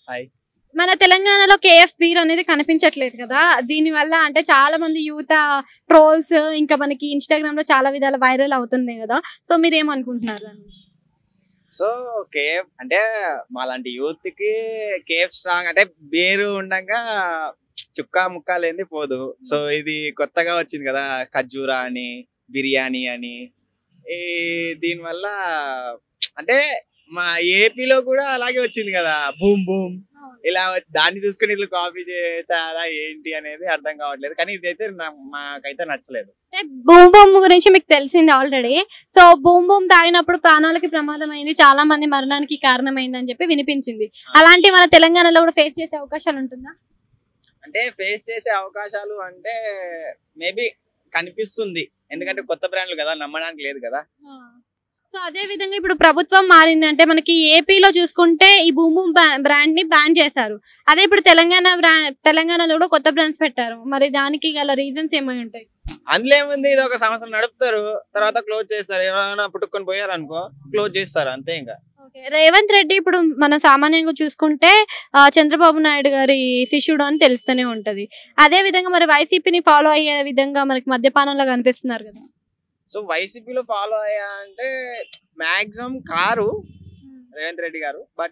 Hi మన తెలంగాణలో KF beer అనేది కనిపించట్లేదు కదా దీని వల్ల అంటే చాలా మంది యువత ట్రోల్స్ ఇంకా మనకి ఇన్స్టాగ్రామ్ లో చాలా విధాల వైరల్ అవుతుంది కదా సో మీరు ఏమనుకుంటున్నారు దాని గురించి? సో కేఫ్ అంటే మాలాంటి యూత్ కి కేఫ్ స్ట్రాంగ్ అంటే బేరు ఉండగా చుక్క ముక్క లేనిది పోదు సో ఇది కొత్తగా వచ్చింది కదా ఖర్జూరా అని బిర్యానీ అని ఈ దీనివల్ల అంటే మా ఏపీలో కూడా అలాగే వచ్చింది కదా బూమ్ బూమ్ ఇలా వ- దాన్ని చూసుకుని వీళ్ళు కాపీ చేశారా ఏంటి అనేది అర్థం కావట్లేదు కానీ ఇదైతే నా- మాకైతే నచ్చలేదు అంటే బూమ్ బూమ్ గురించి మీకు తెలిసింది ఆల్రెడీ సో బూమ్ బూమ్ తాగినప్పుడు ప్రాణాలకి ప్రమాదం అయింది చాలా మంది మరణానికి కారణమైంది అని చెప్పి వినిపించింది అలాంటి మన తెలంగాణలో కూడా ఫేస్ చేసే అవకాశాలు ఉంటుందా అంటే ఫేస్ చేసే అవకాశాలు అంటే మేబీ కనిపిస్తుంది ఎందుకంటే కొత్త బ్రాండ్లు కదా నమ్మడానికి లేదు కదా సో అదే విధంగా ఇప్పుడు ప్రభుత్వం మారింది అంటే మనకి ఏపీలో చూసుకుంటే ఈ బూమ్ బూమ్ బ్రాండ్ ని బ్యాన్ చేశారు అదే ఇప్పుడు తెలంగాణ బ్రాండ్ తెలంగాణలో కూడా కొత్త బ్రాండ్స్ పెట్టారు మరి దానికి గల రీజన్స్ ఏమై ఉంటాయి అందులో ఏముంది ఇది ఒక సంవత్సరం నడుపుతారు తర్వాత క్లోజ్ చేస్తారు ఎవరైనా పుట్టుకొని పోయారు అనుకో క్లోజ్ చేస్తారు అంతే ఇంకా ఓకే రేవంత్ రెడ్డి ఇప్పుడు మనం సామాన్యంగా చూసుకుంటే ఆ, చంద్రబాబు నాయుడు గారి శిష్యుడు అని తెలుస్తూనే ఉంటది అదే విధంగా మరి వైసీపీని ఫాలో అయ్యే విధంగా మనకి మద్యపానంలో కనిపిస్తున్నారు కదా సో వైసీపీలో ఫాలో అయ్యా అంటే మాక్సిమం కారు రేవంత్ రెడ్డి గారు బట్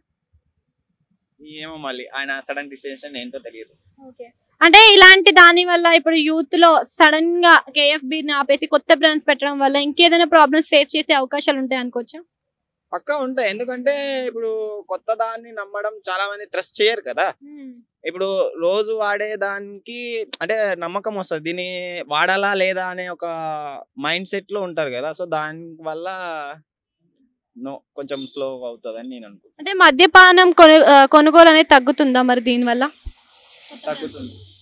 ఏమో మళ్ళీ ఆయన సడన్ డిసిషన్ ఏంటో తెలియదు ఓకే అంటే ఇలాంటి దాని వల్ల ఇప్పుడు యూత్ లో సడన్ గా కేఎఫ్ ని ఆపేసి కొత్త బ్రాండ్స్ పెట్టడం వల్ల ఇంకేదైనా ప్రాబ్లమ్స్ ఫేస్ చేసే అవకాశాలు ఉంటాయి అనుకోవచ్చా పక్కా ఉంటాయి ఎందుకంటే ఇప్పుడు కొత్త దాన్ని నమ్మడం చాలా మంది ట్రస్ట్ చేయరు కదా ఇప్పుడు రోజు వాడే దానికి అంటే నమ్మకం వస్తుంది దీన్ని వాడాలా లేదా అనే ఒక మైండ్ సెట్ లో ఉంటారు కదా సో దాని వల్ల నో కొంచెం స్లో అవుతుందని నేను అనుకుంటున్నాను అంటే మద్యపానం కొను ఆ, కొనుగోలు అనేది తగ్గుతుందా మరి దీని వల్ల తగ్గుతుంది